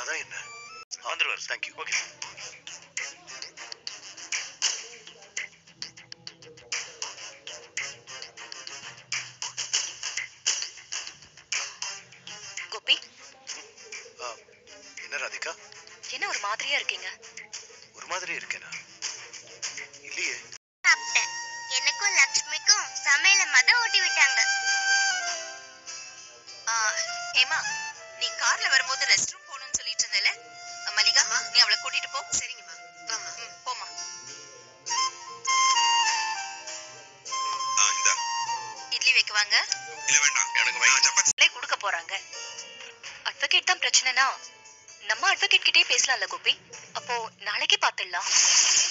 அதான் என்ன வந்துருவார் தேங்க்யூ ஓகே கோபி என்ன ராதிகா என்ன ஒரு மாதிரியா இருக்கீங்க ஒரு மாதிரி இருக்கேனா இல்லையே சாப்பிட்டேன் எனக்கும் லக்ஷ்மிக்கும் சமையல மத ஓட்டி விட்டாங்க ஹேமா நீ கார்ல வரும்போது ரெஸ்ட் ரூம் போகணும்னு சொல்லிட்டு இருந்தல மல்லிகா நீ அவளை கூட்டிட்டு போ சரிங்கம்மா வாமா போமா ஆ இந்தா இட்லி வைக்குவாங்க இல்ல வேண்டாம் எனக்கு நான் சப்பாத்தி இல்லை கொடுக்க போறாங்க அட்வொகேட் தான் பிரச்சனைனா நம்ம அட்வொகேட் கிட்டே பேசலாம்ல கோபி அப்போ நாளைக்கே பாத்துடலாம்